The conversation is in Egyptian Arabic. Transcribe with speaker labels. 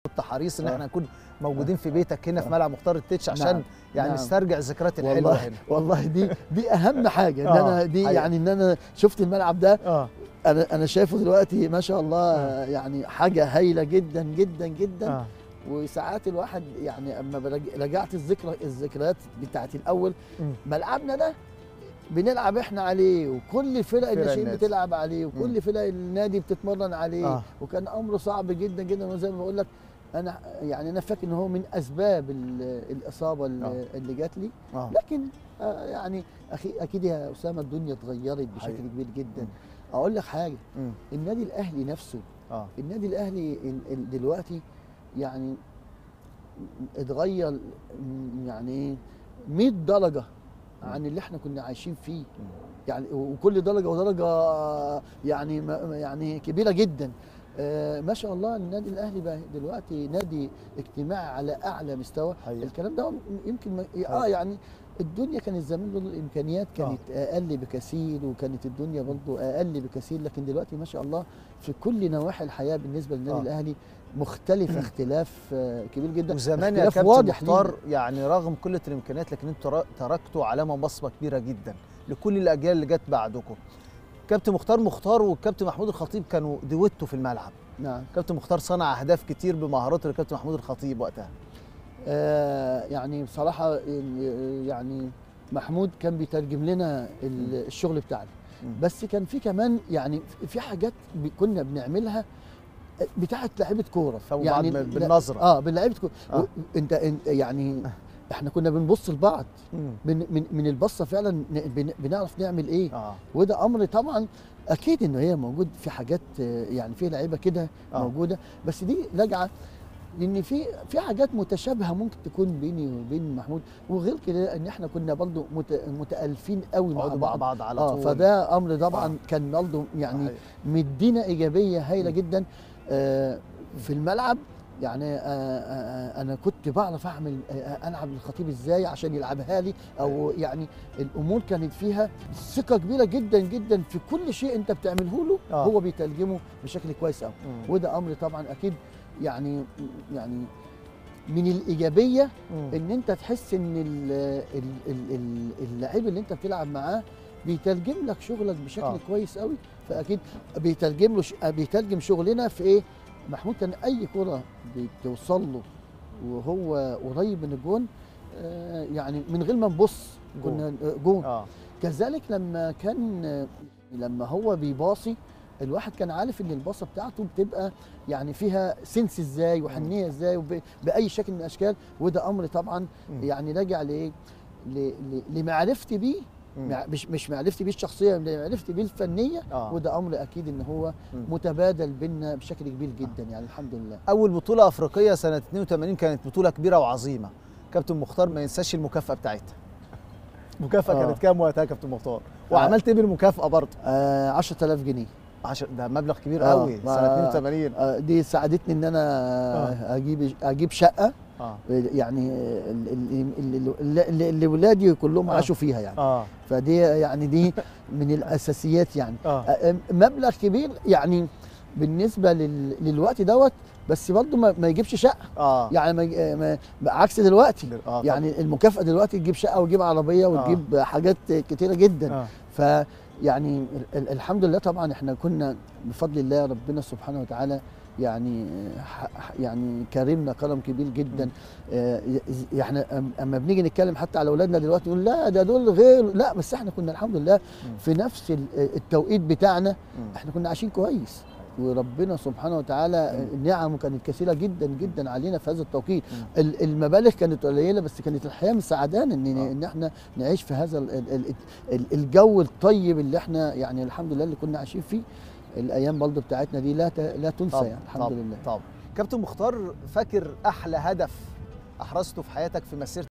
Speaker 1: كنت حريص ان
Speaker 2: آه.
Speaker 1: احنا نكون موجودين في بيتك هنا في
Speaker 2: آه.
Speaker 1: ملعب مختار التتش عشان
Speaker 2: نعم،
Speaker 1: يعني
Speaker 2: نعم.
Speaker 1: نسترجع الذكريات الحلوه
Speaker 2: والله
Speaker 1: هنا
Speaker 2: والله دي دي اهم حاجه ان
Speaker 1: آه،
Speaker 2: انا دي
Speaker 1: حقيقة.
Speaker 2: يعني ان انا شفت الملعب ده
Speaker 1: اه
Speaker 2: انا انا شايفه دلوقتي ما شاء الله يعني حاجه هايله جدا جدا جدا
Speaker 1: اه
Speaker 2: وساعات الواحد يعني اما برج- رجعت الذكرى الذكريات بتاعت الاول
Speaker 1: مم.
Speaker 2: ملعبنا ده بنلعب احنا عليه وكل فرق الناشئين
Speaker 1: النادي.
Speaker 2: بتلعب عليه
Speaker 1: مم.
Speaker 2: وكل فرق النادي بتتمرن عليه
Speaker 1: آه.
Speaker 2: وكان امر صعب جدا جدا وزي ما بقول لك انا يعني انا فاكر ان هو من اسباب ال- الاصابه اللي,
Speaker 1: آه.
Speaker 2: اللي جات لي
Speaker 1: اه
Speaker 2: لكن آه يعني أخي اكيد يا اسامه الدنيا اتغيرت بشكل
Speaker 1: حقيقي.
Speaker 2: كبير جدا
Speaker 1: مم.
Speaker 2: اقول لك حاجه
Speaker 1: مم.
Speaker 2: النادي الاهلي نفسه
Speaker 1: اه
Speaker 2: النادي الاهلي ال- ال- دلوقتي يعني اتغير م- يعني ايه 100 درجه عن اللي احنا كنا عايشين فيه يعني وكل درجه ودرجه يعني ما- يعني كبيره جدا آه، ما شاء الله النادي الاهلي بقى دلوقتي نادي اجتماعي على اعلى مستوى
Speaker 1: حقيقي.
Speaker 2: الكلام ده يمكن ما اه
Speaker 1: حقيقي.
Speaker 2: يعني الدنيا كانت زمان برضه الامكانيات كانت اقل بكثير وكانت الدنيا برضه اقل بكثير لكن دلوقتي ما شاء الله في كل نواحي الحياه بالنسبه للنادي
Speaker 1: آه.
Speaker 2: الاهلي مختلفه اختلاف آه، كبير جدا
Speaker 1: وزمان يا
Speaker 2: اختلاف
Speaker 1: كابتن
Speaker 2: واضح
Speaker 1: مختار يعني رغم قله الامكانيات لكن انتوا تر- تركتوا علامه بصمه كبيره جدا لكل الاجيال اللي جت بعدكم كابتن مختار مختار والكابتن محمود الخطيب كانوا دويتو في الملعب
Speaker 2: نعم
Speaker 1: كابتن مختار صنع اهداف كتير بمهارات الكابتن محمود الخطيب وقتها
Speaker 2: آه يعني بصراحة ال- يعني محمود كان بيترجم لنا ال- الشغل بتاعنا
Speaker 1: مم.
Speaker 2: بس كان في كمان يعني في حاجات ب- كنا بنعملها بتاعت لعيبه كوره
Speaker 1: أو بعض
Speaker 2: يعني
Speaker 1: من-
Speaker 2: لا-
Speaker 1: بالنظرة.
Speaker 2: اه باللعيبه كوره
Speaker 1: آه.
Speaker 2: و- انت انت يعني احنا كنا بنبص لبعض
Speaker 1: مم.
Speaker 2: من من من البصه فعلا ن- بن- بنعرف نعمل ايه
Speaker 1: اه
Speaker 2: وده امر طبعا اكيد انه هي موجود في حاجات آه، يعني في لعيبه كده
Speaker 1: آه.
Speaker 2: موجوده بس دي راجعه لان في في حاجات متشابهه ممكن تكون بيني وبين محمود وغير كده ان احنا كنا برضو مت- متالفين قوي مع
Speaker 1: اقعدوا مع
Speaker 2: بعض
Speaker 1: بعض على
Speaker 2: اه
Speaker 1: طول
Speaker 2: فده امر طبعا
Speaker 1: آه.
Speaker 2: كان برضو يعني
Speaker 1: صحيح.
Speaker 2: مدينا ايجابيه هايله
Speaker 1: مم.
Speaker 2: جدا آه في الملعب يعني آه آه آه انا كنت بعرف اعمل آه العب الخطيب ازاي عشان يلعبها لي او يعني الامور كانت فيها ثقه كبيره جدا جدا في كل شيء انت بتعمله له
Speaker 1: آه.
Speaker 2: هو بيترجمه بشكل كويس قوي
Speaker 1: مم.
Speaker 2: وده امر طبعا اكيد يعني يعني من الايجابيه
Speaker 1: مم.
Speaker 2: ان انت تحس ان ال- ال- ال- ال- اللعيب اللي انت بتلعب معاه بيترجم لك شغلك بشكل
Speaker 1: آه.
Speaker 2: آه. كويس قوي فاكيد بيترجم له ش- بيترجم شغلنا في ايه محمود كان اي كره بتوصل له وهو قريب من الجون آه، يعني من غير ما نبص كنا آه، جون
Speaker 1: اه
Speaker 2: كذلك لما كان لما هو بيباصي الواحد كان عارف ان الباصه بتاعته بتبقى يعني فيها سنس ازاي وحنيه ازاي وب- باي شكل من الاشكال وده امر طبعا
Speaker 1: مم.
Speaker 2: يعني راجع ل ل- ل- لمعرفتي بيه
Speaker 1: مم.
Speaker 2: مع- مش مش معرفتي بيه الشخصيه معرفتي بيه الفنيه
Speaker 1: آه.
Speaker 2: وده امر اكيد ان هو
Speaker 1: مم.
Speaker 2: متبادل بينا بشكل كبير جدا يعني الحمد لله
Speaker 1: اول بطوله افريقيه سنه 82 كانت بطوله كبيره وعظيمه كابتن مختار ما ينساش المكافاه بتاعتها مكافاه
Speaker 2: آه.
Speaker 1: كانت كام وقتها يا كابتن مختار وعملت ايه بالمكافاه برضه
Speaker 2: آه 10000 جنيه
Speaker 1: 10 ده مبلغ كبير
Speaker 2: آه،
Speaker 1: قوي
Speaker 2: ما-
Speaker 1: سنه 82
Speaker 2: آه دي ساعدتني ان انا
Speaker 1: آه.
Speaker 2: اجيب اجيب شقه
Speaker 1: اه
Speaker 2: يعني ال- ال- ال- ال- اللي اللي ولادي كلهم
Speaker 1: آه.
Speaker 2: عاشوا فيها يعني
Speaker 1: اه
Speaker 2: فدي يعني دي من الاساسيات يعني
Speaker 1: اه
Speaker 2: آه، مبلغ كبير يعني بالنسبه لل- للوقت دوت بس برضه ما, ما يجيبش شقه
Speaker 1: اه
Speaker 2: يعني ما يج- ما عكس دلوقتي
Speaker 1: اه
Speaker 2: يعني المكافاه دلوقتي تجيب شقه وتجيب عربيه وتجيب حاجات كتيره جدا
Speaker 1: اه
Speaker 2: ف يعني ال- ال- الحمد لله طبعا احنا كنا بفضل الله ربنا سبحانه وتعالى يعني ح- ح- يعني كرمنا كرم كبير جدا آه، ي- احنا أم- اما بنيجي نتكلم حتى على اولادنا دلوقتي نقول لا ده دول غير لا بس احنا كنا الحمد لله في نفس ال- التوقيت بتاعنا
Speaker 1: مم.
Speaker 2: احنا كنا عايشين كويس وربنا سبحانه وتعالى نعمه كانت كثيره جدا جدا علينا في هذا التوقيت
Speaker 1: مم.
Speaker 2: ال- المبالغ كانت قليله بس كانت الحياه مساعدانا ان
Speaker 1: آه.
Speaker 2: ان احنا نعيش في هذا ال- ال- ال- ال- الجو الطيب اللي احنا يعني الحمد لله اللي كنا عايشين فيه الايام برضه بتاعتنا دي لا ت- لا تنسى
Speaker 1: طبعا
Speaker 2: يعني الحمد
Speaker 1: طبعا
Speaker 2: لله
Speaker 1: طبعا كابتن مختار فاكر احلى هدف احرزته في حياتك في مسيره